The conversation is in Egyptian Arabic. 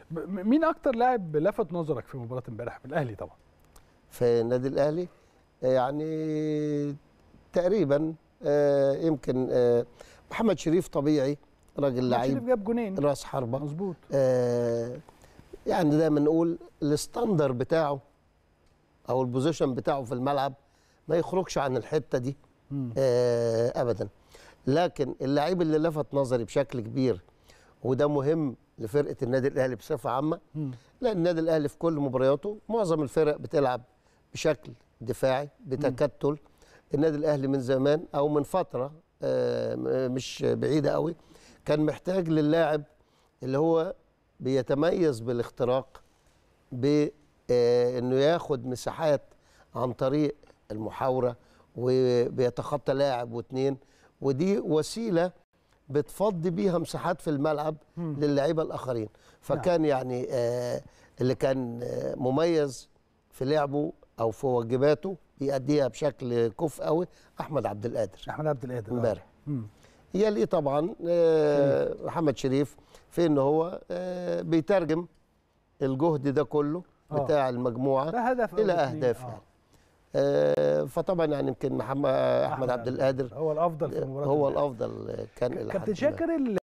ب- م- مين اكتر لاعب لفت نظرك في مباراه امبارح من الاهلي طبعا في النادي الاهلي يعني تقريبا آه، يمكن آه، محمد شريف طبيعي راجل شريف لعيب جاب جونين راس حربه مظبوط آه، يعني دايما نقول الستاندر بتاعه او البوزيشن بتاعه في الملعب ما يخرجش عن الحته دي مم. آه، ابدا لكن اللعيب اللي لفت نظري بشكل كبير وده مهم لفرقه النادي الاهلي بصفه عامه مم. لان النادي الاهلي في كل مبارياته معظم الفرق بتلعب بشكل دفاعي بتكتل النادي الاهلي من زمان او من فتره آه، م- مش بعيده قوي كان محتاج للاعب اللي هو بيتميز بالاختراق بانه ياخد مساحات عن طريق المحاوره وبيتخطى لاعب واثنين ودي وسيله بتفضي بيها مساحات في الملعب مم. للاعيبه الاخرين فكان يعني آه اللي كان آه مميز في لعبه او في واجباته بيأديها بشكل كفء قوي احمد عبد القادر احمد عبد القادر آه. امبارح مم. يلي طبعا آه محمد شريف في ان هو آه بيترجم الجهد ده كله آه. بتاع المجموعه ده هدف أو الى اتنين. اهداف آه. يعني آه فطبعا يعني يمكن محمد احمد عبد القادر هو الافضل في المباراه هو امبارح. الافضل كان الى كابتن حد ما. شاكر ال-